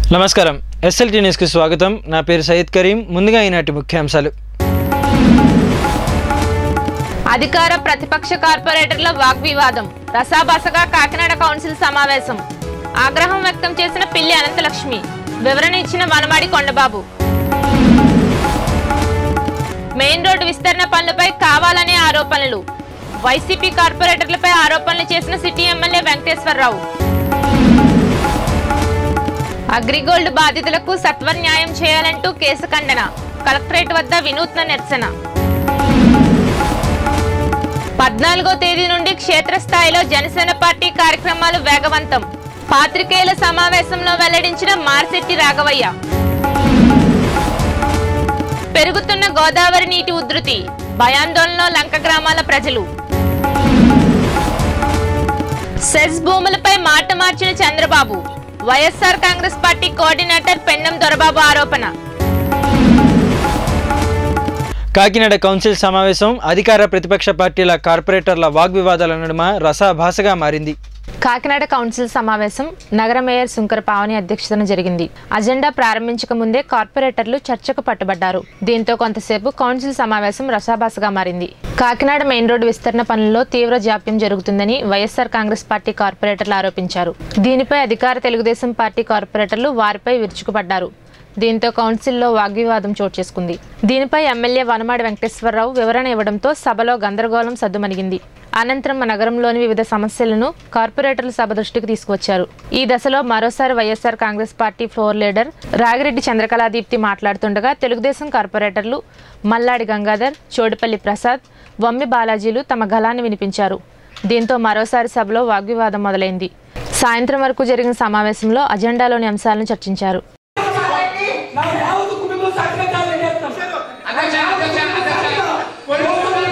నమస్కారం ఎస్ఎల్టీ న్యూస్కి స్వాగతం నా పేరు సయ్యద్ కరీం ముందుగా ఈనాటి ముఖ్యాంశాలు అధికార ప్రతిపక్ష కార్పొరేటర్ల వాగ్వివాదం రసాబసగా కాకినాడ కౌన్సిల్ సమావేశం ఆగ్రహం వ్యక్తం చేసిన పిల్లి అనంతలక్ష్మి వివరణ ఇచ్చిన వనమాడి కొండబాబు మెయిన్ రోడ్డు విస్తరణ పనులపై కావాలనే ఆరోపణలు వైసీపీ కార్పొరేటర్లపై ఆరోపణలు చేసిన సిటీ ఎమ్మెల్యే వెంకటేశ్వరరావు అగ్రిగోల్డ్ బాధితులకు సత్వర న్యాయం చేయాలంటూ కేసు ఖండన కలెక్టరేట్ వద్ద వినూత్న నిరసన పద్నాలుగో తేదీ నుండి క్షేత్రస్థాయిలో జనసేన పార్టీ కార్యక్రమాలు వేగవంతం పాత్రికేయుల సమావేశంలో వెల్లడించిన మార్శెట్టి రాఘవయ్య పెరుగుతున్న గోదావరి నీటి ఉధృతి భయాందోళనలో లంక గ్రామాల ప్రజలు సెస్ భూములపై మాట మార్చిన చంద్రబాబు వైఎస్ఆర్ కాంగ్రెస్ పార్టీ కోఆర్డినేటర్ పెన్నం దొరబాబు ఆరోపణ కాకినాడ కౌన్సిల్ సమావేశం అధికార ప్రతిపక్ష పార్టీల కార్పొరేటర్ల వాగ్వివాదాల నడుమ రసాభాసగా మారింది కాకినాడ కౌన్సిల్ సమావేశం నగర మేయర్ శుంకర పావని అధ్యక్షతన జరిగింది అజెండా ప్రారంభించక ముందే కార్పొరేటర్లు చర్చకు పట్టుబడ్డారు దీంతో కొంతసేపు కౌన్సిల్ సమావేశం రసాభాసగా మారింది కాకినాడ మెయిన్ రోడ్డు విస్తరణ పనుల్లో తీవ్ర జాప్యం జరుగుతుందని వైఎస్ఆర్ కాంగ్రెస్ పార్టీ కార్పొరేటర్లు ఆరోపించారు దీనిపై అధికార తెలుగుదేశం పార్టీ కార్పొరేటర్లు వారిపై విరుచుకుపడ్డారు దీంతో కౌన్సిల్లో వాగ్వివాదం చోటు చేసుకుంది దీనిపై ఎమ్మెల్యే వనమాడి వెంకటేశ్వరరావు వివరణ ఇవ్వడంతో సభలో గందరగోళం సద్దుమణిగింది అనంతరం నగరంలోని వివిధ సమస్యలను కార్పొరేటర్ల సభ దృష్టికి తీసుకువచ్చారు ఈ దశలో మరోసారి YSR Congress party floor leader Ragireddy Chandrakala Deepthi మాట్లాడుతుండగా తెలుగుదేశం కార్పొరేటర్లు మల్లాడి గంగాధర్ చోడుపల్లి ప్రసాద్ వమ్మి బాలాజీలు తమ గలాన్ని వినిపించారు దీంతో మరోసారి సభలో వాగ్వివాదం మొదలైంది సాయంత్రం వరకు జరిగిన సమావేశంలో అజెండాలోని అంశాలను చర్చించారు ನಾವು ಯಾವುದು ಕುಟುಂಬ ಸಾಕ್ಬೇಕಾದ್ರೆ ಹೇಳ್ತಾం. అధ్యక్ష అధ్యక్ష అధ్యక్ష పోలీసు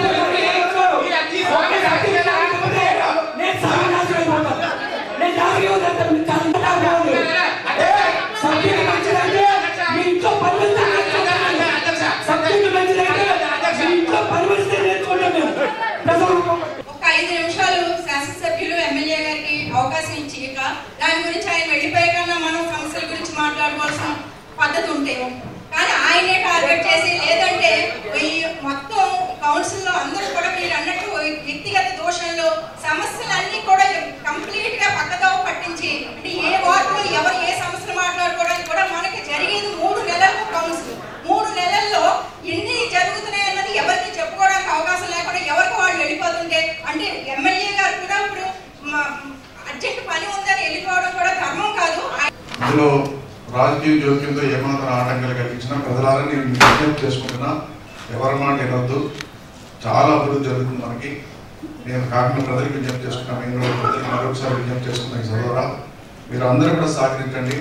ఈ అతి స్వామి రాజకీయాల నేను సామాన్యుడిని అయిపోతా. నేను జాగ్రత్తగా ఉంటాను. మీరు చాలా బాగుంది. సబ్జెక్ట్ మంచిదంటే మీ ఇంట్లో పని చేస్తే నేర్చుకోండి. సబ్జెక్ట్ మంచిదంటే మీ ఇంట్లో పని చేస్తే నేర్చుకోండి మేము. ప్రజలు ఒక ఐదు నిమిషాలు శాసనసభ్యులు ఎమ్మెల్యే గారికి అవకాశం ఇచ్చి ఇక దాని గురించి ఆయన వెళ్ళిపోయే కన్నా మనం సమస్యల గురించి మాట్లాడుకోవాల్సిన పద్ధతి ఉంటే కానీ ఆయనే టార్గెట్ చేసి లేదంటే ఈ మొత్తం కౌన్సిల్ లో అందరూ కూడా మీరు అన్నట్టు వ్యక్తిగత దోషంలో సమస్యలన్నీ కూడా కంప్లీట్ గా పక్కదో పట్టించి అంటే ఏ వార్డులో ఎవరు ఏ సమస్యలు మాట్లాడుకోవడానికి కూడా మనకి జరిగేది మూడు నెలలకు కౌన్సిల్ మూడు నెలల్లో ఎన్ని జరుగుతున్నాయి అన్నది ఎవరికి చెప్పుకోవడానికి అవకాశం లేకుండా ఎవరికి వాళ్ళు వెళ్ళిపోతుంటే అంటే ఎమ్మెల్యే గారు కూడా ఇప్పుడు అర్జెంట్ పని ఉందని వెళ్ళిపోవడం కూడా ధర్మం కాదు ఇందులో రాజకీయ జోక్యంతో ఏమాత్రం ఆటంకాలు కలిగించినా ప్రజలారా నేను విజ్ఞప్తి చేసుకుంటున్నా ఎవరి మాట వినొద్దు చాలా అభివృద్ధి జరుగుతుంది మనకి నేను కాకినాడ ప్రజలకు విజ్ఞప్తి చేసుకున్నా మేము కూడా ప్రజలకు మరొకసారి విజ్ఞప్తి చేసుకున్నా ఈ సోదరా మీరు అందరూ కూడా సహకరించండి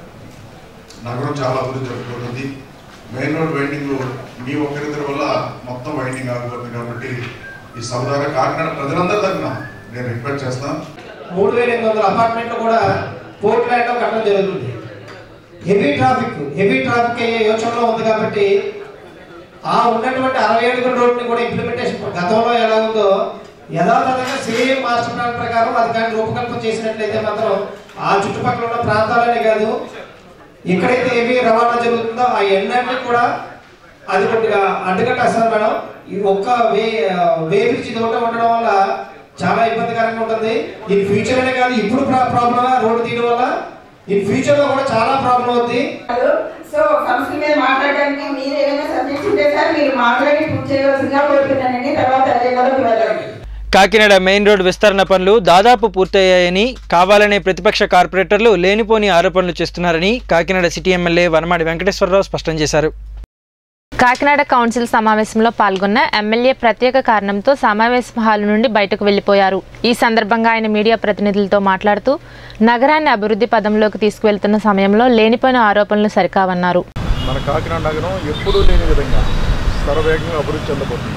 నగరం చాలా అభివృద్ధి జరుగుతుంది మెయిన్ రోడ్ వైండింగ్ మీ ఒక్కరిద్దరి వల్ల మొత్తం వైండింగ్ ఆగిపోతుంది కాబట్టి ఈ సభ ద్వారా కాకినాడ ప్రజలందరి తరఫున నేను రిక్వెస్ట్ చేస్తాను మూడు వేల ఎనిమిది వందల అపార్ట్మెంట్లు కూడా పోర్ట్ ల్యాండ్ లో కట్టడం జరుగుతుంది హెవీ ట్రాఫిక్ హెవీ ట్రాఫిక్ అయ్యే యోచనలో ఉంది కాబట్టి ఆ ఉన్నటువంటి అరవై ఏడుగుల రోడ్ని కూడా ఇంప్లిమెంటేషన్ గతంలో ఎలా ఉందో యథాతథంగా సేమ్ మాస్టర్ ప్లాన్ ప్రకారం అది కానీ రూపకల్పన చేసినట్లయితే మాత్రం ఆ చుట్టుపక్కల ఉన్న ప్రాంతాలనే కాదు ఎక్కడైతే ఏవి రవాణా జరుగుతుందో ఆ ఎన్నన్నీ కూడా అది కొద్దిగా అడ్డుకట్టేస్తారు మేడం ఈ ఒక్క వే వే బ్రిడ్జ్ ఇది ఒకటే ఉండడం వల్ల చాలా ఇబ్బందికరంగా ఉంటుంది ఇన్ ఫ్యూచర్ అనే కాదు ఇప్పుడు ప్రాబ్లమ్ రోడ్డు తీయడం వల్ల ఇన్ ఫ్యూచర్ లో కూడా చాలా ప్రాబ్లం అవుతుంది కాదు. సో సమస్యల మీద మాట్లాడడానికి మీరు ఏమైనా సబ్జెక్ట్ ఉంటే సార్ మీరు మాట్లాడి పూర్తి చేయవలసిందిగా కోరుతున్నానండి తర్వాత అజెండాలోకి వెళ్ళండి కాకినాడ మెయిన్ రోడ్ విస్తరణ పనులు దాదాపు పూర్తయ్యాయని కావాలనే ప్రతిపక్ష కార్పొరేటర్లు లేనిపోని ఆరోపణలు చేస్తున్నారని కాకినాడ సిటీ ఎమ్మెల్యే వనమాడి వెంకటేశ్వరరావు స్పష్టం చేశారు కాకినాడ కౌన్సిల్ సమావేశంలో పాల్గొన్న ఎమ్మెల్యే ప్రత్యేక కారణంతో సమావేశం హాల్ నుండి బయటకు వెళ్లిపోయారు ఈ సందర్భంగా ఆయన మీడియా ప్రతినిధులతో మాట్లాడుతూ నగరాన్ని అభివృద్ధి పదంలోకి తీసుకువెళ్తున్న సమయంలో లేనిపోయిన ఆరోపణలు సరికావన్నారు మన కాకినాడ నగరం ఎప్పుడూ లేని విధంగా సర్వవేగంగా అభివృద్ధి చెందబోతుంది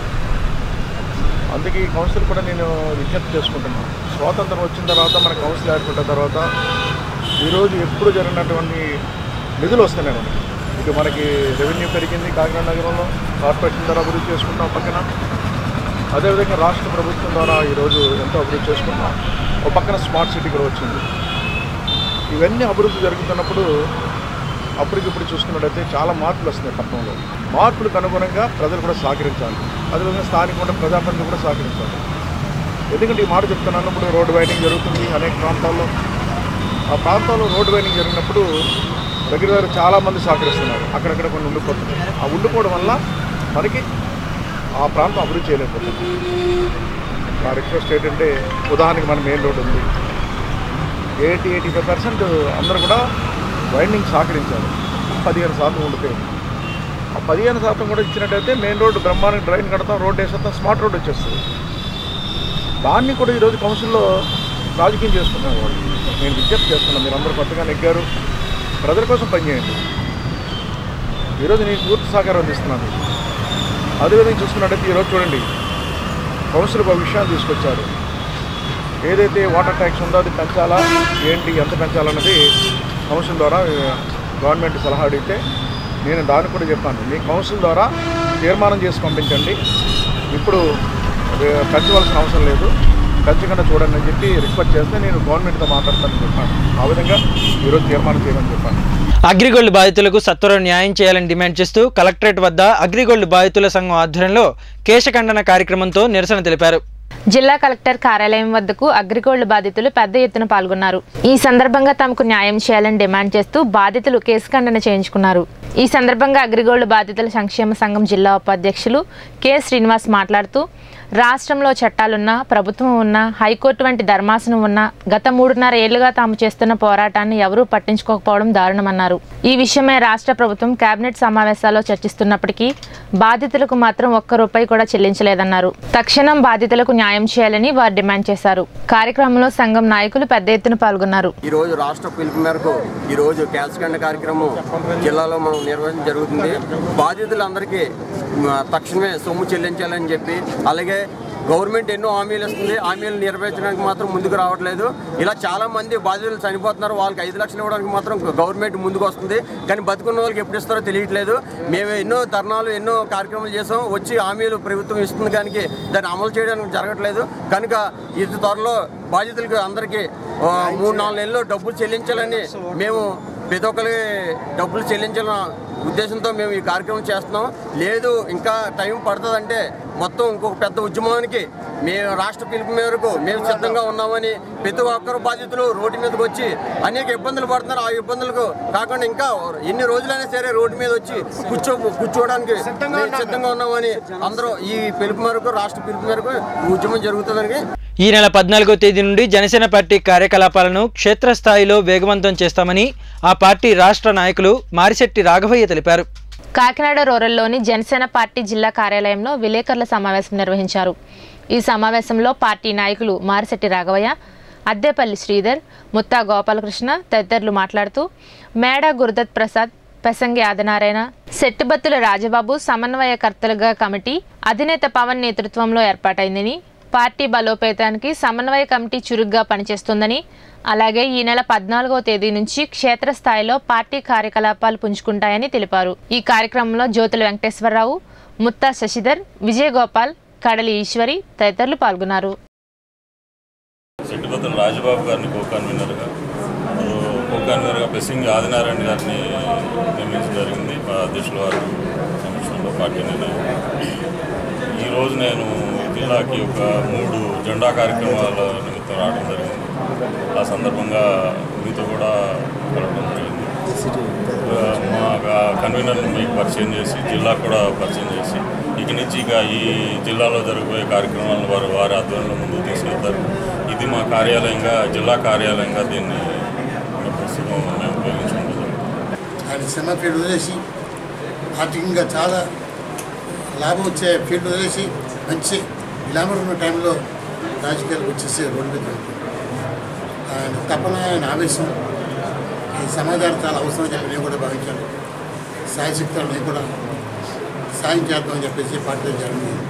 అందుకే ఈ కౌన్సిల్ కూడా నేను విజ్ఞప్తి చేసుకుంటున్నాను స్వాతంత్రం వచ్చిన తర్వాత మన కౌన్సిల్ ఏర్పడిన తర్వాత ఈరోజు ఎప్పుడు జరిగినటువంటి నిధులు వస్తున్నాయి మనకి ఇక మనకి రెవెన్యూ పెరిగింది కాకినాడ నగరంలో కార్పొరేషన్ ద్వారా అభివృద్ధి చేసుకుంటాం పక్కన అదేవిధంగా రాష్ట్ర ప్రభుత్వం ద్వారా ఈరోజు ఎంతో అభివృద్ధి చేసుకుంటాం ఒక పక్కన స్మార్ట్ సిటీ కూడా వచ్చింది ఇవన్నీ అభివృద్ధి జరుగుతున్నప్పుడు అప్పటికిప్పుడు చూసుకున్నట్టయితే చాలా మార్పులు వస్తున్నాయి పట్టణంలో మార్పులకు అనుగుణంగా ప్రజలు కూడా సహకరించాలి అదేవిధంగా స్థానికంగా ప్రజాప్రతినిధులు కూడా సహకరించాలి ఎందుకంటే ఈ మాట చెప్తున్నాను ఇప్పుడు రోడ్డు వైడింగ్ జరుగుతుంది అనేక ప్రాంతాల్లో ఆ ప్రాంతాల్లో రోడ్డు వైడింగ్ జరిగినప్పుడు దగ్గర దగ్గర చాలామంది సహకరిస్తున్నారు అక్కడక్కడ కొన్ని ఉండిపోతున్నాయి ఆ ఉండిపోవడం వల్ల మనకి ఆ ప్రాంతం అభివృద్ధి చేయలేకపోతుంది నా రిక్వెస్ట్ ఏంటంటే ఉదాహరణకి మన మెయిన్ రోడ్ ఉంది ఎయిటీ ఎయిటీ ఫైవ్ పర్సెంట్ అందరూ కూడా వైండింగ్ సహకరించారు పదిహేను శాతం ఉండిపోయింది ఆ పదిహేను శాతం కూడా ఇచ్చినట్టయితే మెయిన్ రోడ్డు బ్రహ్మాండంగా డ్రైన్ కడతాం రోడ్ వేసేస్తాం స్మార్ట్ రోడ్ వచ్చేస్తుంది దాన్ని కూడా ఈరోజు కౌన్సిల్లో రాజకీయం చేస్తున్నారు వాళ్ళు నేను విజ్ఞప్తి చేస్తున్నాను మీరు అందరూ కొత్తగా నెగ్గారు ప్రజల కోసం పనిచేయండి ఈరోజు నేను పూర్తి సహకారం అందిస్తున్నాను అదేవిధంగా చూసుకున్నట్టయితే ఈరోజు చూడండి కౌన్సిల్ ఒక విషయాన్ని తీసుకొచ్చారు ఏదైతే వాటర్ ట్యాక్స్ ఉందో అది పెంచాలా ఏంటి ఎంత పెంచాలన్నది కౌన్సిల్ ద్వారా గవర్నమెంట్ సలహా అడిగితే నేను దాన్ని కూడా చెప్పాను మీ కౌన్సిల్ ద్వారా తీర్మానం చేసి పంపించండి ఇప్పుడు అది పెంచవలసిన అవసరం లేదు పెంచకుండా చూడండి అని చెప్పి రిక్వెస్ట్ చేస్తే నేను గవర్నమెంట్తో మాట్లాడతానని చెప్పాను ఆ విధంగా ఈరోజు తీర్మానం చేయమని చెప్పాను అగ్రిగోల్డ్ బాధితులకు సత్వరం న్యాయం చేయాలని డిమాండ్ చేస్తూ కలెక్టరేట్ వద్ద అగ్రిగోల్డ్ బాధితుల సంఘం ఆధ్వర్యంలో కేశఖండన కార్యక్రమంతో నిరసన తెలిపారు జిల్లా కలెక్టర్ కార్యాలయం వద్దకు అగ్రిగోల్డ్ బాధితులు పెద్ద ఎత్తున పాల్గొన్నారు ఈ సందర్భంగా తమకు న్యాయం చేయాలని డిమాండ్ చేస్తూ బాధితులు కేసు ఖండన చేయించుకున్నారు ఈ సందర్భంగా అగ్రిగోల్డ్ బాధితుల సంక్షేమ సంఘం జిల్లా ఉపాధ్యక్షులు కె శ్రీనివాస్ మాట్లాడుతూ రాష్ట్రంలో చట్టాలున్నా ప్రభుత్వం ఉన్నా హైకోర్టు వంటి ధర్మాసనం ఉన్నా గత మూడున్నర ఏళ్లుగా తాము చేస్తున్న పోరాటాన్ని ఎవరూ పట్టించుకోకపోవడం దారుణమన్నారు ఈ విషయమై రాష్ట్ర ప్రభుత్వం కేబినెట్ సమావేశాల్లో చర్చిస్తున్నప్పటికీ బాధితులకు మాత్రం ఒక్క రూపాయి కూడా చెల్లించలేదన్నారు తక్షణం బాధితులకు న్యాయం చేయాలని వారు డిమాండ్ చేశారు కార్యక్రమంలో సంఘం నాయకులు పెద్ద ఎత్తున పాల్గొన్నారు ఈ రోజు రాష్ట్ర పిలుపు మేరకు ఈ రోజు క్యాల్సికండ కార్యక్రమం జిల్లాలో మనం నిర్వహించడం జరుగుతుంది బాధితులందరికీ మ, తక్షణమే సొమ్ము చెల్లించాలని చెప్పి అలాగే గవర్నమెంట్ ఎన్నో హామీలు ఇస్తుంది హామీలు నెరవేర్చడానికి మాత్రం ముందుకు రావట్లేదు ఇలా చాలా మంది బాధితులు చనిపోతున్నారు వాళ్ళకి ఐదు లక్షలు ఇవ్వడానికి మాత్రం గవర్నమెంట్ ముందుకు వస్తుంది కానీ బతుకున్న వాళ్ళకి ఎప్పుడు ఇస్తారో తెలియట్లేదు మేము ఎన్నో ధర్నాలు ఎన్నో కార్యక్రమాలు చేసాం వచ్చి హామీలు ప్రభుత్వం ఇస్తుంది కానీ దాన్ని అమలు చేయడానికి జరగట్లేదు కనుక ఇది త్వరలో బాధితులకు అందరికీ ఆ, మూడు నాలుగు నెలల్లో డబ్బులు చెల్లించాలని మేము ప్రతి ఒక్కరికి డబ్బులు చెల్లించాలన్న ఉద్దేశంతో మేము ఈ కార్యక్రమం చేస్తున్నాం లేదు ఇంకా టైం పడుతుందంటే మొత్తం ఇంకొక పెద్ద ఉద్యమానికి మేము రాష్ట్ర పిలుపు మేరకు మేము సిద్ధంగా ఉన్నామని ప్రతి ఒక్కరు బాధితులు రోడ్డు మీదకి వచ్చి అనేక ఇబ్బందులు పడుతున్నారు ఆ ఇబ్బందులకు కాకుండా ఇంకా ఎన్ని రోజులైనా సరే రోడ్డు మీద వచ్చి కూర్చో కూర్చోవడానికి మేము సిద్ధంగా ఉన్నామని అందరూ ఈ పిలుపు మేరకు రాష్ట్ర పిలుపు మేరకు ఈ ఉద్యమం జరుగుతుందని ఈ నెల పద్నాలుగో తేదీ నుండి జనసేన పార్టీ కార్యకలాపాలను క్షేత్రస్థాయిలో వేగవంతం చేస్తామని ఆ పార్టీ రాష్ట్ర నాయకులు మారిశెట్టి రాఘవయ్య తెలిపారు కాకినాడ రూరల్లోని జనసేన పార్టీ జిల్లా కార్యాలయంలో విలేకరుల సమావేశం నిర్వహించారు ఈ సమావేశంలో పార్టీ నాయకులు మారిశెట్టి రాఘవయ్య అద్దేపల్లి శ్రీధర్ ముత్తా గోపాలకృష్ణ తదితరులు మాట్లాడుతూ మేడ గురుదత్ ప్రసాద్ పెసంగి ఆదినారాయణ శెట్టిబత్తుల రాజబాబు సమన్వయకర్తలుగా కమిటీ అధినేత పవన్ నేతృత్వంలో ఏర్పాటైందని పార్టీ బలోపేతానికి సమన్వయ కమిటీ చురుగ్గా పనిచేస్తుందని అలాగే ఈ నెల పద్నాలుగవ తేదీ నుంచి క్షేత్రస్థాయిలో పార్టీ కార్యకలాపాలు పుంజుకుంటాయని తెలిపారు ఈ కార్యక్రమంలో జ్యోతుల వెంకటేశ్వరరావు ముత్తా శశిధర్ విజయగోపాల్ కడలి ఈశ్వరి తదితరులు పాల్గొన్నారు సెట్టిపత్రుల రాజబాబు గారిని కో కన్వీనర్గా మరియు కో కన్వీనర్గా ప్రెసింగ్ ఆదినారాయణ గారిని నియమించడం జరిగింది మా అధ్యక్షుల వారి సమక్షంలో పార్టీ నిర్ణయం ఈరోజు నేను జిల్లాకి ఒక మూడు జెండా కార్యక్రమాల నిమిత్తం రావడం జరిగింది ఆ సందర్భంగా మీతో కూడా కలవడం జరిగింది ఆ, మా కన్వీనర్ని మీకు పరిచయం చేసి జిల్లా కూడా పరిచయం చేసి ఇక నుంచి ఇక ఈ జిల్లాలో జరగబోయే కార్యక్రమాలను వారు వారి ఆధ్వర్యంలో ముందుకు తీసుకెళ్తారు ఇది మా కార్యాలయంగా జిల్లా కార్యాలయంగా దీన్ని మేము ప్రస్తుతం మేము ఉపయోగించుకుంటున్నాం ఆయన సినిమా ఫీల్డ్ వదిలేసి ఆర్థికంగా చాలా లాభం వచ్చే ఫీల్డ్ వదిలేసి మంచి గ్లామర్ ఉన్న టైంలో రాజకీయాలకు వచ్చేసి రోడ్డు మీద వెళ్తారు. ఆయన తపన ఆయన ఆవేశం ఈ సమాజానికి చాలా అవసరం చెప్పి నేను కూడా భావించాను సాయశక్తులు నేను కూడా సాయం చేద్దామని చెప్పేసి పార్టీ చేయడం జరిగింది.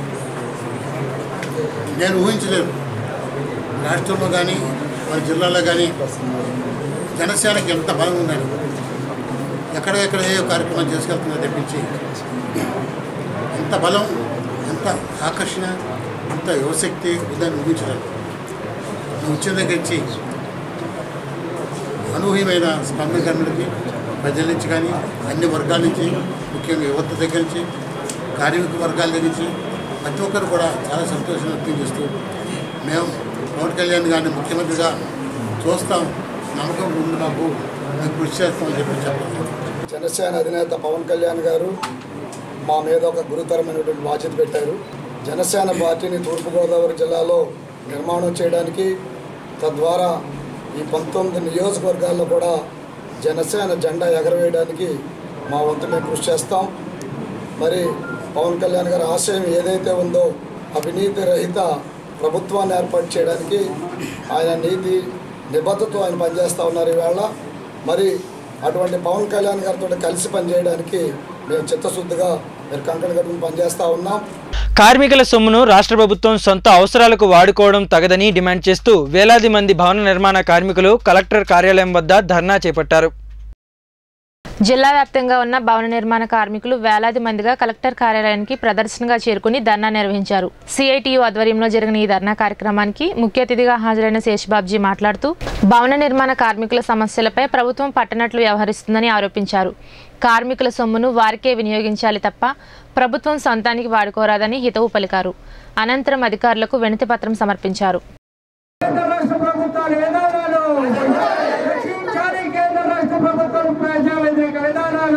నేను ఊహించలేదు రాష్ట్రంలో కానీ మన జిల్లాలో కానీ జనసేనకి ఎంత బలం ఉందని ఎక్కడెక్కడ ఏ కార్యక్రమం చేసుకెళ్తుందో తెప్పించి ఎంత బలం ఎంత ఆకర్షణ ఎంత యువశక్తి ఉందని ఊహించలేదు నువ్వు వచ్చిన దగ్గర నుంచి అనూహ్యమైన స్పందన కమిటీకి ప్రజల నుంచి కానీ అన్ని వర్గాల నుంచి ముఖ్యంగా యువత దగ్గర నుంచి కార్మిక వర్గాల దగ్గర నుంచి ప్రతి ఒక్కరు కూడా చాలా సంతోషం వ్యక్తం చేస్తూ మేము పవన్ కళ్యాణ్ గారిని ముఖ్యమంత్రిగా చూస్తాం నమ్మకం ఉంది మాకు మేము కృషి చేస్తామని చెప్పి చెప్పాలి జనసేన అధినేత పవన్ కళ్యాణ్ గారు మా మీద ఒక గురుతరమైనటువంటి బాధ్యత పెట్టారు జనసేన పార్టీని తూర్పుగోదావరి జిల్లాలో నిర్మాణం చేయడానికి తద్వారా ఈ పంతొమ్మిది నియోజకవర్గాల్లో కూడా జనసేన జెండా ఎగరవేయడానికి మా వంతు మేము కృషి చేస్తాం మరి పవన్ కళ్యాణ్ గారి ఆశయం ఏదైతే ఉందో అవినీతి రహిత ప్రభుత్వాన్ని ఏర్పాటు చేయడానికి ఆయన నీతి నిబద్ధతో ఆయన పనిచేస్తూ ఉన్నారు ఈవేళ మరి అటువంటి పవన్ కళ్యాణ్ గారితో కలిసి పనిచేయడానికి మేము చిత్తశుద్ధిగా మీరు కంకణ కట్టుకుని పనిచేస్తూ ఉన్నాం కార్మికుల సొమ్మును రాష్ట్ర ప్రభుత్వం సొంత అవసరాలకు వాడుకోవడం తగదని డిమాండ్ చేస్తూ వేలాది మంది భవన నిర్మాణ కార్మికులు కలెక్టర్ కార్యాలయం వద్ద ధర్నా చేపట్టారు జిల్లా వ్యాప్తంగా ఉన్న భవన నిర్మాణ కార్మికులు వేలాది మందిగా కలెక్టర్ కార్యాలయానికి ప్రదర్శనగా చేరుకుని ధర్నా నిర్వహించారు సిఐటియు ఆధ్వర్యంలో జరిగిన ఈ ధర్నా కార్యక్రమానికి ముఖ్య అతిథిగా హాజరైన శేషబాబ్జీ మాట్లాడుతూ భవన నిర్మాణ కార్మికుల సమస్యలపై ప్రభుత్వం పట్టనట్లు వ్యవహరిస్తుందని ఆరోపించారు కార్మికుల సొమ్మును వారికే వినియోగించాలి తప్ప ప్రభుత్వం సొంతానికి వాడుకోరాదని హితవు పలికారు అనంతరం అధికారులకు వినతి పత్రం సమర్పించారు కేంద్ర రాష్ట్ర ప్రభుత్వాల విధానాలు రక్షించాలి కేంద్ర రాష్ట్ర ప్రభుత్వం ప్రజా వ్యతిరేక విధానాలు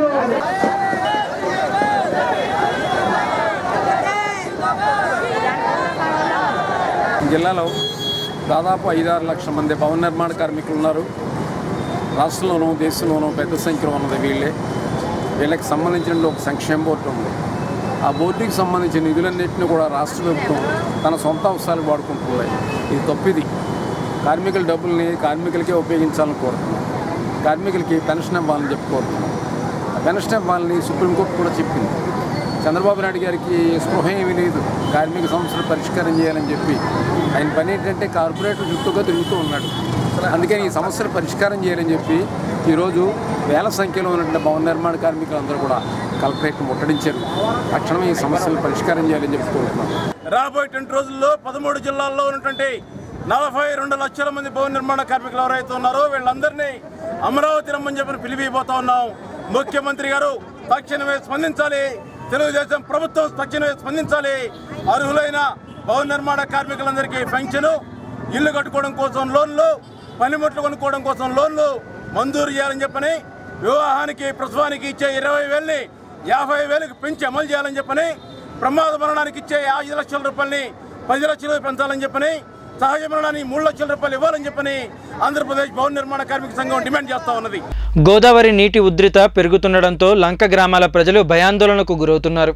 జిల్లాలో దాదాపు ఐదారు లక్షల మంది భవన నిర్మాణ కార్మికులు ఉన్నారు రాష్ట్రంలోనూ దేశంలోనూ పెద్ద సంఖ్యలో ఉన్నది వీళ్ళే వీళ్ళకి సంబంధించిన ఒక సంక్షేమ బోర్డు ఉంది ఆ బోర్డుకి సంబంధించిన నిధులన్నింటినీ కూడా రాష్ట్ర ప్రభుత్వం తన సొంత అవసరాలకు వాడుకుంటుంది ఇది తప్పిది కార్మికుల డబ్బుల్ని కార్మికులకే ఉపయోగించాలని కోరుతున్నాం కార్మికులకి పెన్షన్ ఇవ్వాలని చెప్పి కోరుతున్నాం ఆ పెన్షన్ ఇవ్వాలని సుప్రీంకోర్టు కూడా చెప్పింది చంద్రబాబు నాయుడు గారికి స్పృహ ఏమీ లేదు కార్మిక సమస్యలు పరిష్కారం చేయాలని చెప్పి ఆయన పని ఏంటంటే కార్పొరేటర్ చుట్టూగా తిరుగుతూ ఉన్నాడు అందుకని ఈ సమస్యలు పరిష్కారం చేయాలని చెప్పి ఈరోజు వేల సంఖ్యలో ఉన్నటువంటి భవన నిర్మాణ కార్మికులందరూ కూడా కలెక్టరేట్ ముట్టడించారు తక్షణమే ఈ సమస్యలు పరిష్కారం చేయాలని చెప్పి కోరుతున్నాం రాబోయేటువంటి రోజుల్లో పదమూడు జిల్లాల్లో ఉన్నటువంటి నలభై రెండు లక్షల మంది భవన నిర్మాణ కార్మికులు ఎవరైతే ఉన్నారో వీళ్ళందరినీ అమరావతి రమ్మని చెప్పని పిలిపిపోతా ఉన్నాం ముఖ్యమంత్రి గారు తక్షణమే స్పందించాలి తెలుగుదేశం ప్రభుత్వం తక్షణమే స్పందించాలి అర్హులైన భవన నిర్మాణ కార్మికులందరికీ పెన్షన్ ఇల్లు కట్టుకోవడం కోసం లోన్లు పనిముట్లు కొనుక్కోవడం కోసం లోన్లు మంజూరు చేయాలని చెప్పని వివాహానికి ప్రసవానికి ఇచ్చే ఇరవై వేలని యాభై వేలకు పెంచి అమలు చేయాలని చెప్పని ప్రమాద మరణానికి ఇచ్చే ఐదు లక్షల రూపాయలని పది లక్షలు పెంచాలని చెప్పని సహజ మరణాన్ని మూడు లక్షల రూపాయలు ఇవ్వాలని చెప్పని ఆంధ్రప్రదేశ్ భవన నిర్మాణ కార్మిక సంఘం డిమాండ్ చేస్తా ఉన్నది గోదావరి నీటి ఉధృత పెరుగుతుండడంతో లంక గ్రామాల ప్రజలు భయాందోళనకు గురవుతున్నారు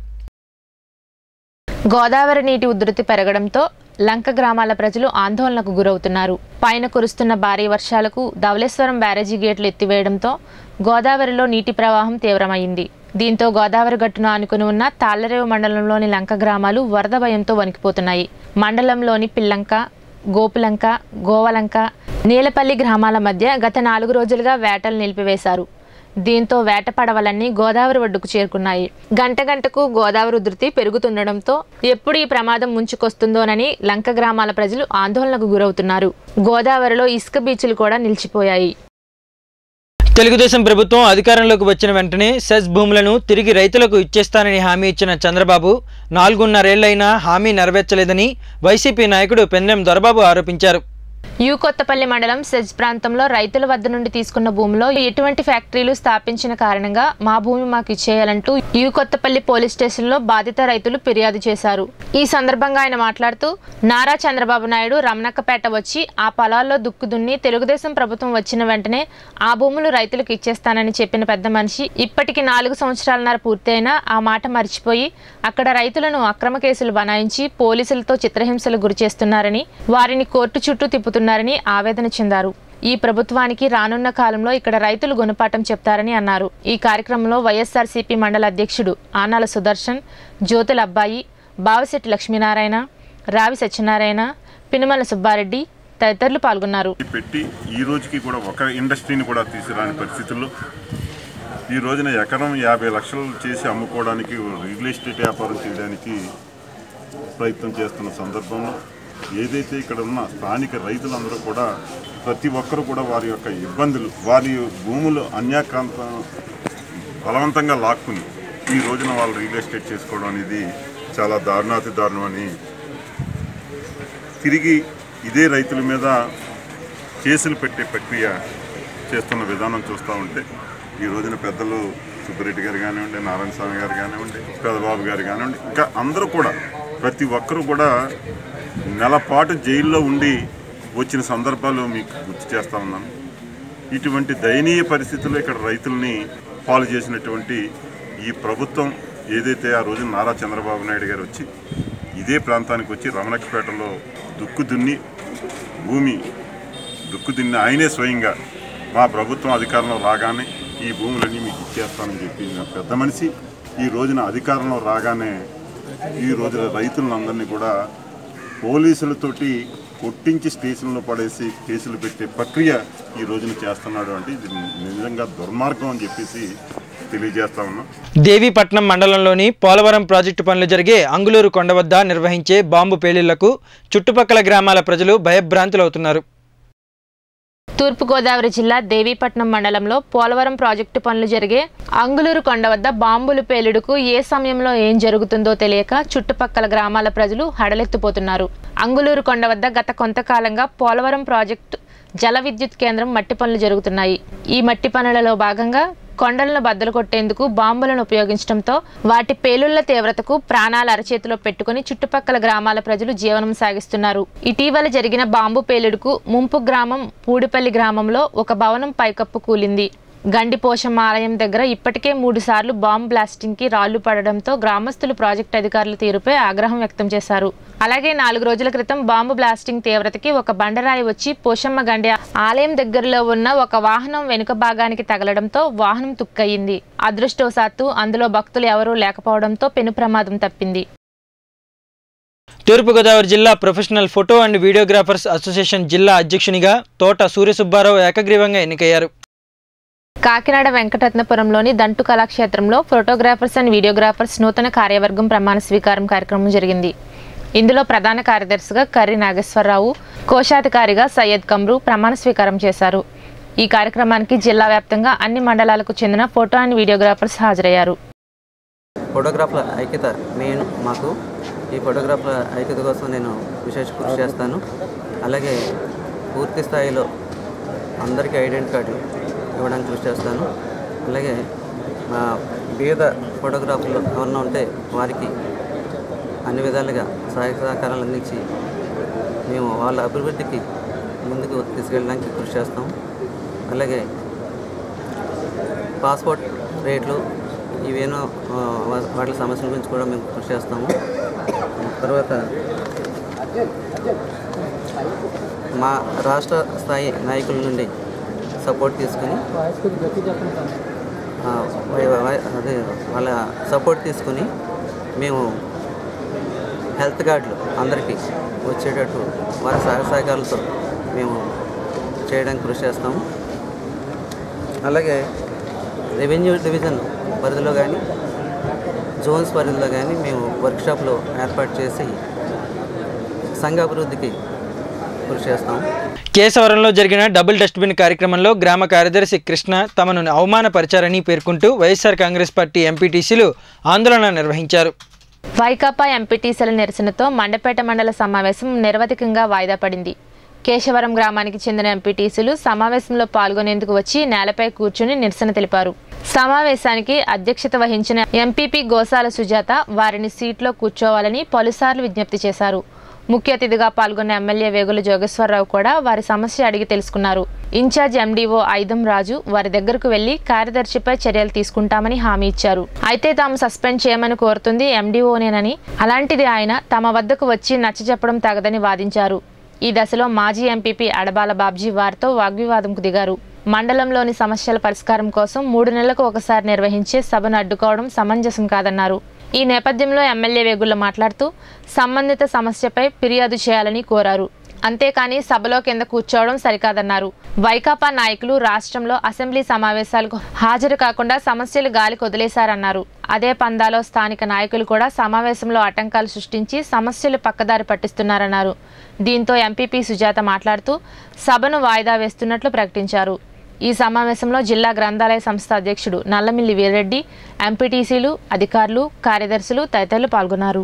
గోదావరి నీటి ఉధృతి పెరగడంతో లంక గ్రామాల ప్రజలు ఆందోళనకు గురవుతున్నారు పైన కురుస్తున్న భారీ వర్షాలకు ధవళేశ్వరం బ్యారేజీ గేట్లు ఎత్తివేయడంతో గోదావరిలో నీటి ప్రవాహం తీవ్రమైంది దీంతో గోదావరి గట్టును ఆనుకుని ఉన్న తాళ్లరేవు మండలంలోని లంక గ్రామాలు వరద భయంతో వణికిపోతున్నాయి మండలంలోని పిల్లంక గోపులంక గోవలంక నీలపల్లి గ్రామాల మధ్య గత నాలుగు రోజులుగా వేటలు నిలిపివేశారు దీంతో వేట పడవలన్నీ గోదావరి ఒడ్డుకు చేరుకున్నాయి గంట గంటకు గోదావరి ఉధృతి పెరుగుతుండడంతో ఎప్పుడు ఈ ప్రమాదం ముంచుకొస్తుందోనని లంక గ్రామాల ప్రజలు ఆందోళనకు గురవుతున్నారు గోదావరిలో ఇసుక బీచ్లు కూడా నిలిచిపోయాయి తెలుగుదేశం ప్రభుత్వం అధికారంలోకి వచ్చిన వెంటనే సెస్ భూములను తిరిగి రైతులకు ఇచ్చేస్తానని హామీ ఇచ్చిన చంద్రబాబు నాలుగున్నరేళ్లైనా హామీ నెరవేర్చలేదని వైసీపీ నాయకుడు పెన్నెం దొరబాబు ఆరోపించారు యూ కొత్తపల్లి మండలం సెజ్ ప్రాంతంలో రైతుల వద్ద నుండి తీసుకున్న భూమిలో ఎటువంటి ఫ్యాక్టరీలు స్థాపించిన కారణంగా మా భూమి మాకు ఇచ్చేయాలంటూ యూ కొత్తపల్లి పోలీస్ స్టేషన్లో బాధిత రైతులు ఫిర్యాదు చేశారు ఈ సందర్భంగా ఆయన మాట్లాడుతూ నారా చంద్రబాబు నాయుడు రమణక్కపేట వచ్చి ఆ పొలాల్లో దుక్కు దున్ని తెలుగుదేశం ప్రభుత్వం వచ్చిన వెంటనే ఆ భూములు రైతులకు ఇచ్చేస్తానని చెప్పిన పెద్ద మనిషి ఇప్పటికి నాలుగు సంవత్సరాలన్నర పూర్తయినా ఆ మాట మర్చిపోయి అక్కడ రైతులను అక్రమ కేసులు బనాయించి పోలీసులతో చిత్రహింసలు గురి చేస్తున్నారని వారిని కోర్టు చుట్టూ తిప్పుతున్నారని ఆవేదన చెందారు ఈ ప్రభుత్వానికి రానున్న కాలంలో ఇక్కడ రైతులు గుణపాఠం చెప్తారని అన్నారు ఈ కార్యక్రమంలో వైఎస్ఆర్సీపీ మండల అధ్యక్షుడు ఆనాల సుదర్శన్ జ్యోతుల అబ్బాయి బావిశెట్టి లక్ష్మీనారాయణ రావి సత్యనారాయణ పినుమల సుబ్బారెడ్డి తదితరులు పాల్గొన్నారు పెట్టి ఈ రోజుకి కూడా ఒక ఇండస్ట్రీని కూడా తీసుకురాని పరిస్థితుల్లో ఈ రోజున ఎకరం యాభై లక్షలు చేసి అమ్ముకోవడానికి రియల్ ఎస్టేట్ వ్యాపారం చేయడానికి ప్రయత్నం చేస్తున్న సందర్భంలో ఏదైతే ఇక్కడ ఉన్న స్థానిక రైతులందరూ కూడా ప్రతి ఒక్కరు కూడా వారి యొక్క ఇబ్బందులు వారి భూములు అన్యాక్రాంత బలవంతంగా లాక్కుని ఈ రోజున వాళ్ళు రియల్ ఎస్టేట్ చేసుకోవడం అనేది చాలా దారుణాతి దారుణం అని తిరిగి ఇదే రైతుల మీద కేసులు పెట్టే ప్రక్రియ చేస్తున్న విధానం చూస్తూ ఉంటే ఈ రోజున పెద్దలు సుబ్బరెడ్డి గారు కానివ్వండి నారాయణ స్వామి గారు కానివ్వండి పెదబాబు గారు కానివ్వండి ఇంకా అందరూ కూడా ప్రతి ఒక్కరూ కూడా నెలపాటు జైల్లో ఉండి వచ్చిన సందర్భాలు మీకు గుర్తు చేస్తా ఉన్నాను ఇటువంటి దయనీయ పరిస్థితుల్లో ఇక్కడ రైతుల్ని పాలు చేసినటువంటి ఈ ప్రభుత్వం ఏదైతే ఆ రోజు నారా చంద్రబాబు నాయుడు గారు వచ్చి ఇదే ప్రాంతానికి వచ్చి రమణక్కపేటలో దుక్కు దున్ని భూమి దుక్కు దున్ని ఆయనే స్వయంగా మా ప్రభుత్వం అధికారంలో రాగానే ఈ భూములన్నీ మీకు ఇచ్చేస్తానని చెప్పి పెద్ద మనిషి ఈ రోజున అధికారంలో రాగానే ఈ రోజున రైతులందరినీ కూడా పోలీసులతోటి కొట్టించి స్టేషన్లో పడేసి కేసులు పెట్టే ప్రక్రియ ఈ రోజున చేస్తున్నాడు అంటే ఇది నిజంగా దుర్మార్గం అని చెప్పేసి తెలియజేస్తా ఉన్నాం దేవీపట్నం మండలంలోని పోలవరం ప్రాజెక్టు పనులు జరిగే అంగులూరు కొండ వద్ద నిర్వహించే బాంబు పేలుళ్లకు చుట్టుపక్కల గ్రామాల ప్రజలు భయభ్రాంతులవుతున్నారు తూర్పుగోదావరి జిల్లా దేవీపట్నం మండలంలో పోలవరం ప్రాజెక్టు పనులు జరిగే అంగులూరు కొండ వద్ద బాంబులు పేలుడుకు ఏ సమయంలో ఏం జరుగుతుందో తెలియక చుట్టుపక్కల గ్రామాల ప్రజలు హడలెత్తిపోతున్నారు అంగులూరు కొండ వద్ద గత కొంతకాలంగా పోలవరం ప్రాజెక్టు జల విద్యుత్ కేంద్రం మట్టి పనులు జరుగుతున్నాయి ఈ మట్టి పనులలో భాగంగా కొండలను బద్దలు కొట్టేందుకు బాంబులను ఉపయోగించడంతో వాటి పేలుళ్ల తీవ్రతకు ప్రాణాలు అరచేతిలో పెట్టుకుని చుట్టుపక్కల గ్రామాల ప్రజలు జీవనం సాగిస్తున్నారు ఇటీవల జరిగిన బాంబు పేలుడుకు ముంపు గ్రామం పూడిపల్లి గ్రామంలో ఒక భవనం పైకప్పు కూలింది గండిపోషమ్మ ఆలయం దగ్గర ఇప్పటికే మూడు సార్లు బాంబ్ బ్లాస్టింగ్ కి రాళ్లు పడడంతో గ్రామస్తులు ప్రాజెక్టు అధికారుల తీరుపై ఆగ్రహం వ్యక్తం చేశారు అలాగే నాలుగు రోజుల క్రితం బాంబు బ్లాస్టింగ్ తీవ్రతకి ఒక బండరాయి వచ్చి పోషమ్మ గండి ఆలయం దగ్గరలో ఉన్న ఒక వాహనం వెనుక భాగానికి తగలడంతో వాహనం తుక్కయింది అదృష్టవశాత్తు అందులో భక్తులు ఎవరూ లేకపోవడంతో పెను ప్రమాదం తప్పింది తూర్పుగోదావరి జిల్లా professional photo and videographers association జిల్లా అధ్యక్షునిగా తోట సూర్యసుబ్బారావు ఏకగ్రీవంగా ఎన్నికయ్యారు కాకినాడ వెంకటరత్నపురంలోని దంటు కళాక్షేత్రంలో ఫోటోగ్రాఫర్స్ అండ్ వీడియోగ్రాఫర్స్ నూతన కార్యవర్గం ప్రమాణ స్వీకారం కార్యక్రమం జరిగింది ఇందులో ప్రధాన కార్యదర్శిగా కర్రి నాగేశ్వరరావు కోశాధికారిగా సయ్యద్ కమ్రు ప్రమాణ స్వీకారం చేశారు ఈ కార్యక్రమానికి జిల్లా వ్యాప్తంగా అన్ని మండలాలకు చెందిన ఫోటో అండ్ వీడియోగ్రాఫర్స్ హాజరయ్యారు ఫోటోగ్రాఫ్ల ఐక్యత మెయిన్ మాకు ఈ ఫోటోగ్రాఫ్ల ఐక్యత కోసం నేను విశేష కృషి చేస్తాను అలాగే పూర్తి స్థాయిలో అందరికీ ఐడెంటి కార్డులు ఇవ్వడానికి కృషి చేస్తాను అలాగే మా బీద ఫోటోగ్రాఫర్లు ఎవరన్నా ఉంటే వారికి అన్ని విధాలుగా సహాయ సహకారాలు అందించి మేము వాళ్ళ అభివృద్ధికి ముందుకు తీసుకెళ్ళడానికి కృషి చేస్తాం అలాగే పాస్పోర్ట్ రేట్లు ఇవేనో ఆ, వా- వాటి సమస్యల గురించి కూడా మేము కృషి చేస్తాము తర్వాత మా రాష్ట్ర స్థాయి నాయకుల నుండి సపోర్ట్ తీసుకుని ఆ, వై- వై- అదే వాళ్ళ సపోర్ట్ తీసుకుని మేము హెల్త్ కార్డులు అందరికీ వచ్చేటట్టు వారి సహాయ సహకారాలతో మేము చేయడానికి కృషి చేస్తాము అలాగే రెవెన్యూ డివిజన్ పరిధిలో కానీ జోన్స్ పరిధిలో కానీ మేము వర్క్షాప్లు ఏర్పాటు చేసి సంఘ అభివృద్ధికి కృషి చేస్తాం కేశవరంలో జరిగిన డబుల్ డస్ట్బిన్ కార్యక్రమంలో గ్రామ కార్యదర్శి కృష్ణ తమను అవమానపరిచారని పేర్కొంటూ వైఎస్ఆర్ కాంగ్రెస్ పార్టీ ఎంపీటీసీలు ఆందోళన నిర్వహించారు వైకాపా ఎంపీటీసీల నిరసనతో మండపేట మండల సమావేశం నిరవధికంగా వాయిదా పడింది కేశవరం గ్రామానికి చెందిన ఎంపీటీసీలు సమావేశంలో పాల్గొనేందుకు వచ్చి నేలపై కూర్చుని నిరసన తెలిపారు సమావేశానికి అధ్యక్షత వహించిన ఎంపీపీ గోసాల సుజాత వారిని సీట్లో కూర్చోవాలని పలుసార్లు విజ్ఞప్తి చేశారు ముఖ్య అతిథిగా పాల్గొన్న ఎమ్మెల్యే వేగుల జోగేశ్వరరావు కూడా వారి సమస్య అడిగి తెలుసుకున్నారు ఇన్ఛార్జ్ ఎండీఓ ఐదం రాజు వారి దగ్గరకు వెళ్లి కార్యదర్శిపై చర్యలు తీసుకుంటామని హామీ ఇచ్చారు అయితే తాము సస్పెండ్ చేయమని కోరుతుంది ఎండీఓనేనని అలాంటిది ఆయన తమ వద్దకు వచ్చి నచ్చజెప్పడం తగదని వాదించారు ఈ దశలో మాజీ ఎంపీపీ అడబాల బాబ్జీ వారితో వాగ్వివాదంకు దిగారు మండలంలోని సమస్యల పరిష్కారం కోసం మూడు నెలలకు ఒకసారి నిర్వహించే సభను అడ్డుకోవడం సమంజసం కాదన్నారు ఈ నేపథ్యంలో ఎమ్మెల్యే వేగుళ్ల మాట్లాడుతూ సంబంధిత సమస్యపై ఫిర్యాదు చేయాలని కోరారు అంతేకాని సభలో కింద కూర్చోవడం సరికాదన్నారు వైకాపా నాయకులు రాష్ట్రంలో అసెంబ్లీ సమావేశాలకు హాజరు కాకుండా సమస్యలు గాలికి వదిలేశారన్నారు అదే పందాలో స్థానిక నాయకులు కూడా సమావేశంలో ఆటంకాలు సృష్టించి సమస్యలు పక్కదారి పట్టిస్తున్నారన్నారు దీంతో ఎంపీపీ సుజాత మాట్లాడుతూ సభను వాయిదా వేస్తున్నట్లు ప్రకటించారు ఈ సమావేశంలో జిల్లా గ్రంథాలయ సంస్థ అధ్యక్షుడు నల్లమిల్లి వీర్రెడ్డి ఎంపీటీసీలు అధికారులు కార్యదర్శులు తదితరులు పాల్గొన్నారు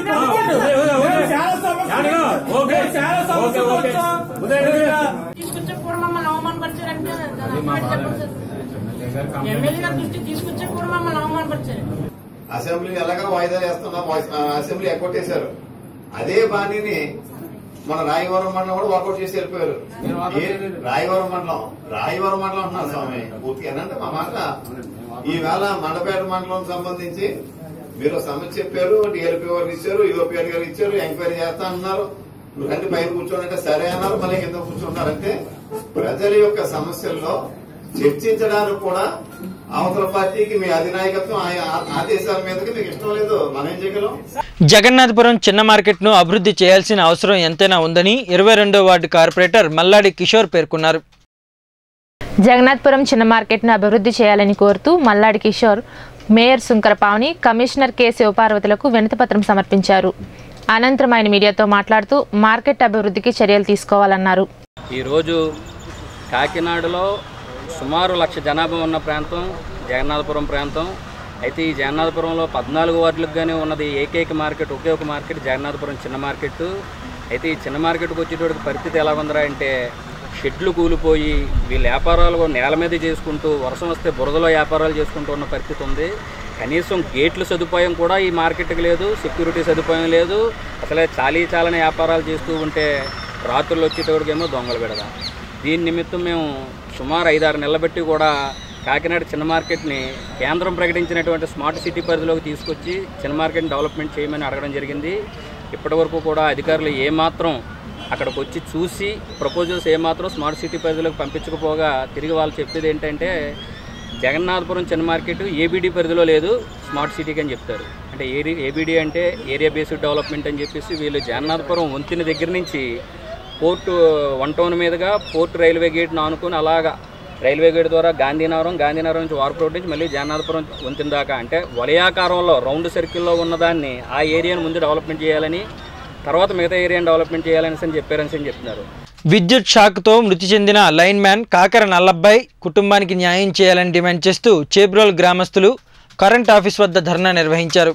తీసుకొచ్చే కూడా మమ్మల్ని అవమానపరిచారంటే ఎమ్మెల్యే గారి దృష్టికి తీసుకొచ్చే కూడా మమ్మల్ని అవమానపరిచారు అసెంబ్లీ ఎలాగా వాయిదా వేస్తున్నా వాయిస్- ఆ, అసెంబ్లీ ఎగ్గొట్టేశారు అదే బాణీని మన రాయవరం మండలం కూడా వర్కౌట్ చేసి వెళ్ళిపోయారు ఏ- రాయవరం మండలం రాయవరం మండలం అంటున్నారు స్వామి పూర్తిగా అంటే మా మాట ఈవేళ మండపేట మండలం సంబంధించి మీరు సమస్య చెప్పారు డిఎల్పీ వారికి ఇచ్చారు యూపీఆర్ గారు ఇచ్చారు ఎంక్వైరీ చేస్తా అన్నారు నువ్వు రండి పైన కూర్చోండి సరే అన్నారు మళ్ళీ కింద కూర్చుంటారంటే ప్రజల యొక్క సమస్యల్లో చర్చించడానికి కూడా అవతల పార్టీకి మీ అధినాయకత్వం ఆ- ఆ- ఆదేశాల మీదకి మీకు ఇష్టం లేదు మనం ఏం చేయగలం జగన్నాథపురం చిన్న మార్కెట్ను అభివృద్ధి చేయాల్సిన అవసరం ఎంతైనా ఉందని ఇరవై రెండో వార్డు కార్పొరేటర్ మల్లాడి కిషోర్ పేర్కొన్నారు జగన్నాథ్పురం చిన్న మార్కెట్ను అభివృద్ధి చేయాలని కోరుతూ Malladi Kishore mayor Sunkara Pavani commissioner K శివపార్వతులకు వినతిపత్రం సమర్పించారు అనంతరం ఆయన మీడియాతో మాట్లాడుతూ మార్కెట్ అభివృద్ధికి చర్యలు తీసుకోవాలన్నారు ఈరోజు కాకినాడలో సుమారు లక్ష జనాభా ఉన్న ప్రాంతం జగన్నాథపురం ప్రాంతం అయితే ఈ జగన్నాథపురంలో పద్నాలుగు వార్డులకు గానే ఉన్నది ఏకైక మార్కెట్ ఒకే ఒక మార్కెట్ జగన్నాథపురం చిన్న మార్కెట్ అయితే ఈ చిన్న మార్కెట్కి వచ్చేటోడికి పరిస్థితి ఎలా ఉందిరా అంటే షెడ్లు కూలిపోయి వీళ్ళ వ్యాపారాలు నేల మీద చేసుకుంటూ వర్షం వస్తే బురదలో వ్యాపారాలు చేసుకుంటూ ఉన్న పరిస్థితి ఉంది కనీసం గేట్ల సదుపాయం కూడా ఈ మార్కెట్కి లేదు సెక్యూరిటీ సదుపాయం లేదు అసలే చాలీ చాలని వ్యాపారాలు చేస్తూ ఉంటే రాత్రులు వచ్చేటోడికేమో దొంగలు పెడదాం దీని నిమిత్తం మేము సుమారు ఐదారు నెలల బట్టి కూడా కాకినాడ చిన్న మార్కెట్ని కేంద్రం ప్రకటించినటువంటి స్మార్ట్ సిటీ పరిధిలోకి తీసుకొచ్చి చిన్న మార్కెట్ని డెవలప్మెంట్ చేయమని అడగడం జరిగింది ఇప్పటివరకు కూడా అధికారులు ఏమాత్రం అక్కడికి వచ్చి చూసి ప్రపోజల్స్ ఏమాత్రం స్మార్ట్ సిటీ పరిధిలోకి పంపించకపోగా తిరిగి వాళ్ళు చెప్పేది ఏంటంటే జగన్నాథపురం చిన్న మార్కెట్ ఏబిడి పరిధిలో లేదు స్మార్ట్ సిటీకి అని చెప్తారు అంటే ఏరి ఏబిడి అంటే ఏరియా బేస్డ్ డెవలప్మెంట్ అని చెప్పేసి వీళ్ళు జగన్నాథపురం వంతెన దగ్గర నుంచి పోర్టు వన్ టౌన్ మీదుగా పోర్ట్ రైల్వే గేట్ను ఆనుకొని అలాగా రైల్వే గేట్ ద్వారా గాంధీనగరం గాంధీనగరం నుంచి వార్పు రోడ్ నుంచి మళ్ళీ జగన్నాథపురం వంతెన దాకా అంటే వలయాకారంలో రౌండ్ సర్కిల్లో ఉన్నదాన్ని ఆ ఏరియాను ముందు డెవలప్మెంట్ చేయాలని తర్వాత మిగతా ఏరియాను డెవలప్మెంట్ చేయాలని అని చెప్పారని అని చెప్తున్నారు విద్యుత్ షాక్తో మృతి చెందిన లైన్ మ్యాన్ కాకర నల్లబ్బాయి కుటుంబానికి న్యాయం చేయాలని డిమాండ్ చేస్తూ చేబ్రోల్ గ్రామస్తులు కరెంట్ ఆఫీస్ వద్ద ధర్నా నిర్వహించారు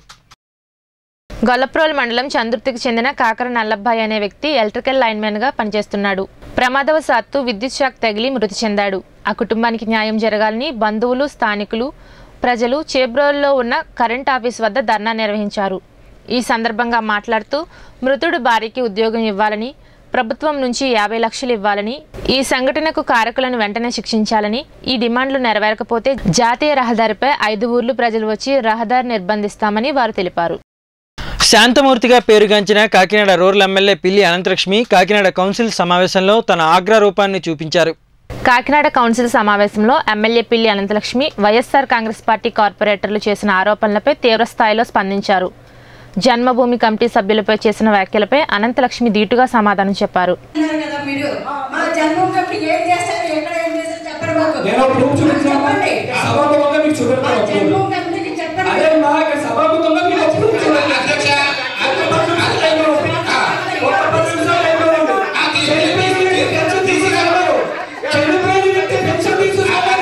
గొల్లప్రోల్ మండలం చంద్రుతికి చెందిన కాకర నల్లబ్బాయి అనే వ్యక్తి ఎలక్ట్రికల్ లైన్మెన్ గా పనిచేస్తున్నాడు ప్రమాదవశాత్తు విద్యుత్ షాక్ తగిలి మృతి చెందాడు ఆ కుటుంబానికి న్యాయం జరగాలని బంధువులు స్థానికులు ప్రజలు చేబ్రోల్లో ఉన్న కరెంట్ ఆఫీస్ వద్ద ధర్నా నిర్వహించారు ఈ సందర్భంగా మాట్లాడుతూ మృతుడు భార్యకి ఉద్యోగం ఇవ్వాలని ప్రభుత్వం నుంచి యాభై లక్షలు ఇవ్వాలని ఈ సంఘటనకు కారకులను వెంటనే శిక్షించాలని ఈ డిమాండ్లు నెరవేరకపోతే జాతీయ రహదారిపై ఐదు ఊర్లు ప్రజలు వచ్చి రహదారి నిర్బంధిస్తామని వారు తెలిపారు శాంతమూర్తిగా పేరుగాంచిన కాకినాడ రూరల్ ఎమ్మెల్యే పిల్లి అనంతలక్ష్మి కాకినాడ కౌన్సిల్ సమావేశంలో తన ఆగ్రా రూపాన్ని చూపించారు కాకినాడ కౌన్సిల్ సమావేశంలో ఎమ్మెల్యే పిల్లి అనంతలక్ష్మి వైఎస్ఆర్ కాంగ్రెస్ పార్టీ కార్పొరేటర్లు చేసిన ఆరోపణలపై తీవ్రస్థాయిలో స్పందించారు జన్మభూమి కమిటీ సభ్యులపై చేసిన వ్యాఖ్యలపై అనంతలక్ష్మి ధీటుగా సమాధానం చెప్పారు అన్నారు కదా మీరు మా జన్మభూమి అప్పుడు ఏం చేస్తారు ఎక్కడ ఏం చేస్తారు చెప్పండి మాకు నేను ఒక ప్రూఫ్ చూపించాను. చెప్పండి సభాముఖంగా మీకు చూపెడతాను. మా జన్మభూమి అందరికీ చెప్పండి అదే మా ఇక్కడ సభాముఖంగా మీకు ఒక ప్రూఫ్ చూపెడతాను. ఒక పది నిమిషాలు టైం ఇవ్వండి. ఒక పది నిమిషాలు టైం ఇవ్వండి. చనిపోయిన వ్యక్తి పెన్షన్ తీసుకున్నారు. చనిపోయిన వ్యక్తి పెన్షన్ తీసుకున్నారు.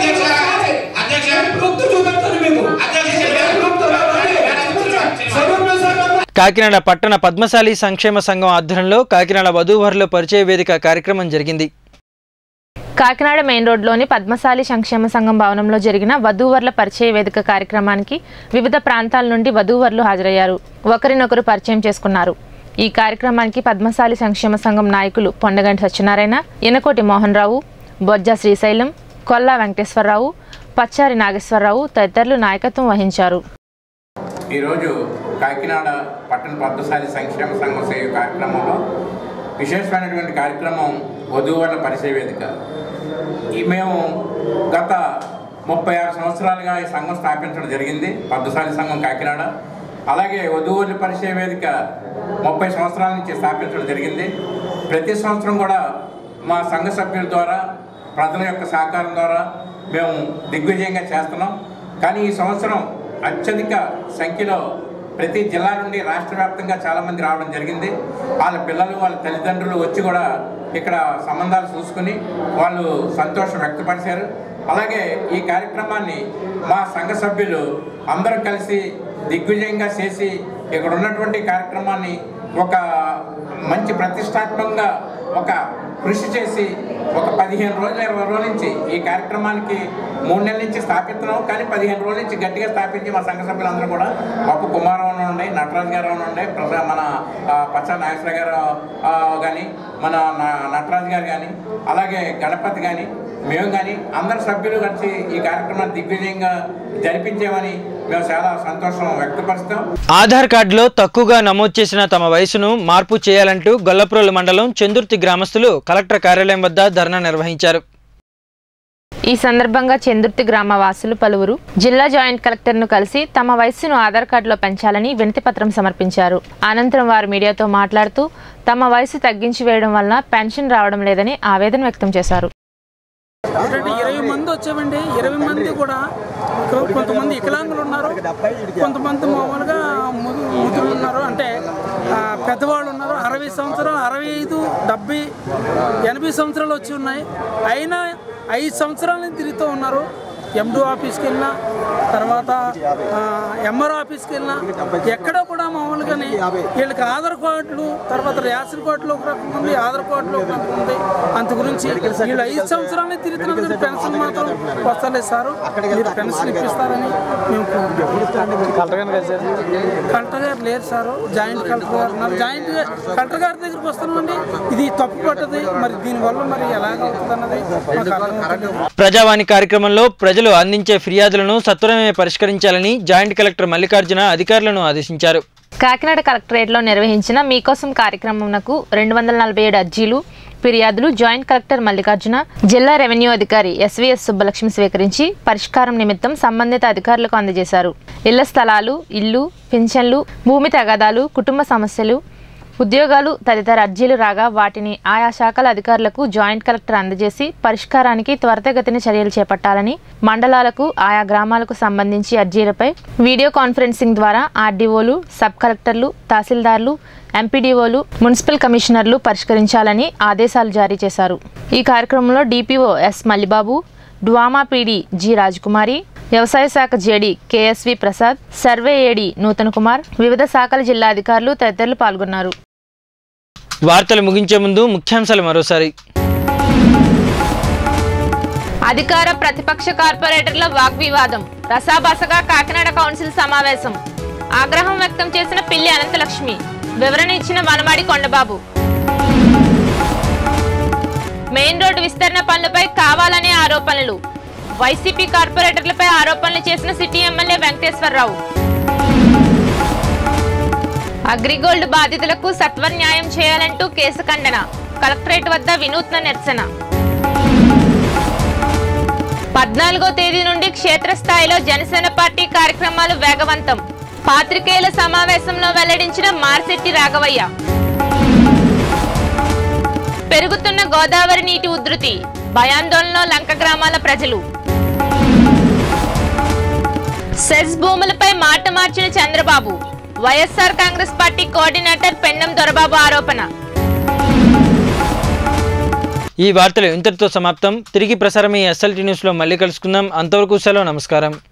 నేను ప్రూఫ్ చూపెడతాను మీకు. నేను ప్రూఫ్ చూపెడతాను. సభ్యుల సంఘం కాకినాడ పట్టణ పద్మశాలి సంక్షేమ సంఘం ఆధ్వర్యంలో కాకినాడ వధూవరుల పరిచయ వేదిక కార్యక్రమం జరిగింది కాకినాడ మెయిన్ రోడ్లోని పద్మశాలి సంక్షేమ సంఘం భవనంలో జరిగిన వధూవర్ల పరిచయ వేదిక కార్యక్రమానికి వివిధ ప్రాంతాల నుండి వధూవర్లు హాజరయ్యారు ఒకరినొకరు పరిచయం చేసుకున్నారు ఈ కార్యక్రమానికి పద్మశాలి సంక్షేమ సంఘం నాయకులు పొండగంటి సత్యనారాయణ ఇనకోటి మోహన్ రావు బొజ్జ శ్రీశైలం కొల్లా వెంకటేశ్వరరావు పచ్చారి నాగేశ్వరరావు తదితరులు నాయకత్వం వహించారు ఈరోజు కాకినాడ పట్టణ పద్మశాలి సంక్షేమ సంఘం సేవ కార్యక్రమంలో విశేషమైనటువంటి కార్యక్రమం వధువుల పరిచయ వేదిక ఈ మేము గత ముప్పై ఆరు సంవత్సరాలుగా ఈ సంఘం స్థాపించడం జరిగింది పద్మశాలి సంఘం కాకినాడ అలాగే వధువుల పరిచయ వేదిక ముప్పై సంవత్సరాల నుంచి స్థాపించడం జరిగింది ప్రతి సంవత్సరం కూడా మా సంఘ సభ్యుల ద్వారా ప్రజల యొక్క సహకారం ద్వారా మేము దిగ్విజయంగా చేస్తున్నాం కానీ ఈ సంవత్సరం అత్యధిక సంఖ్యలో ప్రతి జిల్లా నుండి రాష్ట్ర వ్యాప్తంగా చాలామంది రావడం జరిగింది వాళ్ళ పిల్లలు వాళ్ళ తల్లిదండ్రులు వచ్చి కూడా ఇక్కడ సంబంధాలు చూసుకుని వాళ్ళు సంతోషం వ్యక్తపరిచారు అలాగే ఈ కార్యక్రమాన్ని మా సంఘ సభ్యులు అందరూ కలిసి దిగ్విజయంగా చేసి ఇక్కడ ఉన్నటువంటి కార్యక్రమాన్ని ఒక మంచి ప్రతిష్టాత్మకంగా ఒక కృషి చేసి ఒక పదిహేను రోజులు ఇరవై రోజుల నుంచి ఈ కార్యక్రమానికి మూడు నెలల నుంచి స్థాపిస్తున్నాం కానీ పదిహేను రోజుల నుంచి గట్టిగా స్థాపించి మా సంఘ సభ్యులందరూ కూడా పప్పు కుమారం ఉండే నటరాజు గారు ఉండే ప్రసా మన ఆ, పచ్చా నాగేశ్వర గారు కానీ మన న- నటరాజు గారు కానీ అలాగే గణపతి కానీ మేము కానీ అందరు సభ్యులు కలిసి ఈ కార్యక్రమాన్ని దిగ్విజయంగా జరిపించామని మేము చాలా సంతోషం వ్యక్తపరుస్తాం ఆధార్ కార్డులో తక్కువగా నమోదు చేసిన తమ వయసును మార్పు చేయాలంటూ గొల్లప్రోలు మండలం చందుర్తి గ్రామస్తులు కలెక్టర్ కార్యాలయం వద్ద ధర్నా నిర్వహించారు ఈ సందర్భంగా చందుర్తి గ్రామ వాసులు పలువురు జిల్లా జాయింట్ కలెక్టర్ను కలిసి తమ వయస్సును ఆధార్ కార్డులో పెంచాలని వినతి పత్రం సమర్పించారు అనంతరం వారు మీడియాతో మాట్లాడుతూ తమ వయసు తగ్గించి వేయడం వలన పెన్షన్ రావడం లేదని ఆవేదన వ్యక్తం చేశారు ఏంటంటే ఇరవై మంది వచ్చామండి ఇరవై మంది కూడా కొ- కొంతమంది వికలాంగులు ఉన్నారు కొంతమంది మామూలుగా ము- ముదురు ఉన్నారు అంటే ఆ, పెద్దవాళ్ళు ఉన్నారు అరవై సంవత్సరాలు అరవై ఐదు డెబ్బై ఎనభై సంవత్సరాలు వచ్చి ఉన్నాయి అయినా ఐదు సంవత్సరాల నుంచి తిరుగుతూ ఉన్నారు ఎండో ఆఫీస్కి వెళ్ళినా తర్వాత ఎంఆర్ ఆఫీస్కి వెళ్ళినా ఎక్కడ కూడా మామూలుగానే వీళ్ళకి ఆధార్ కార్డులు తర్వాత రేషన్ కార్డులు ఒక రకం ఉంది ఆధార్ కార్డులు ఒక రకం ఉంది అంత గురించి వీళ్ళు ఐదు సంవత్సరాలు తిరుగుతున్నారు కానీ పెన్షన్ మాత్రం వస్తలేదు సార్ మీరు పెన్షన్ ఇప్పిస్తారని మేము కలెక్టర్ గారు లేరు సార్ జాయింట్ కలెక్టర్ గారు ఉన్నారు జాయింట్ గా- కలెక్టర్ గారి దగ్గరికి వస్తున్నామండి ఇది తప్పు పట్టది మరి దీనివల్ల మరి ఎలాగవుతుంది అన్నది మాకు అర్థం ప్రజావాణి కార్యక్రమంలో ప్రజలు అందించే ఫిర్యాదులను సత్వరమే పరిష్కరించాలని జాయింట్ కలెక్టర్ మల్లికార్జున అధికారులను ఆదేశించారు కాకినాడ కలెక్టరేట్లో నిర్వహించిన మీకోసం కార్యక్రమంకు రెండు వందల నలభై ఏడు అర్జీలు ఫిర్యాదులు జాయింట్ కలెక్టర్ మల్లికార్జున జిల్లా రెవెన్యూ అధికారి ఎస్వీఎస్ సుబ్బలక్ష్మి స్వీకరించి పరిష్కారం నిమిత్తం సంబంధిత అధికారులకు అందజేశారు ఇళ్ల స్థలాలు ఇల్లు పింఛన్లు భూమి తగాదాలు కుటుంబ సమస్యలు ఉద్యోగాలు తదితర అర్జీలు రాగా వాటిని ఆయా శాఖల అధికారులకు జాయింట్ కలెక్టర్ అందజేసి పరిష్కారానికి త్వరితగతిన చర్యలు చేపట్టాలని మండలాలకు ఆయా గ్రామాలకు సంబంధించి అర్జీలపై వీడియో కాన్ఫరెన్సింగ్ ద్వారా ఆర్డీఓలు సబ్ కలెక్టర్లు తహసీల్దార్లు ఎంపీడీఓలు మున్సిపల్ కమిషనర్లు పరిష్కరించాలని ఆదేశాలు జారీ చేశారు ఈ కార్యక్రమంలో DPO S Mallibabu DWAMA PD G Rajakumari వ్యవసాయ శాఖ JD KSV Prasad survey AD Nutan Kumar వివిధ శాఖల జిల్లా అధికారులు తదితరులు పాల్గొన్నారు వార్తలు ముగించే ముందు ముఖ్యాంశాలు మరోసారి అధికార ప్రతిపక్ష కార్పొరేటర్ల వాగ్వివాదం రసాబసగా కాకినాడ కౌన్సిల్ సమావేశం ఆగ్రహం వ్యక్తం చేసిన పిల్లి అనంతలక్ష్మి వివరణ ఇచ్చిన వనమాడి కొండబాబు మెయిన్ రోడ్డు విస్తరణ పనులపై కావాలనే ఆరోపణలు వైసీపీ కార్పొరేటర్లపై ఆరోపణలు చేసిన సిటీ ఎమ్మెల్యే వెంకటేశ్వరరావు అగ్రిగోల్డ్ బాధితులకు సత్వర న్యాయం చేయాలంటూ కేసు ఖండన కలెక్టరేట్ వద్ద వినూత్న నిరసన పద్నాలుగో తేదీ నుండి క్షేత్రస్థాయిలో జనసేన పార్టీ కార్యక్రమాలు వేగవంతం పాత్రికేయుల సమావేశంలో వెల్లడించిన మార్సెట్టి రాఘవయ్య పెరుగుతున్న గోదావరి నీటి ఉధృతి భయాందోళనలో లంక గ్రామాల ప్రజలు సెస్ భూములపై మాట మార్చిన చంద్రబాబు వైఎస్ఆర్ కాంగ్రెస్ పార్టీ కోఆర్డినేటర్ పెన్నం దొరబాబు ఆరోపణ ఈ వార్తలు ఇంతటితో సమాప్తం తిరిగి ప్రసారం ఈ ఎస్ఎల్టీ న్యూస్లో మళ్ళీ కలుసుకుందాం అంతవరకు సెలవు నమస్కారం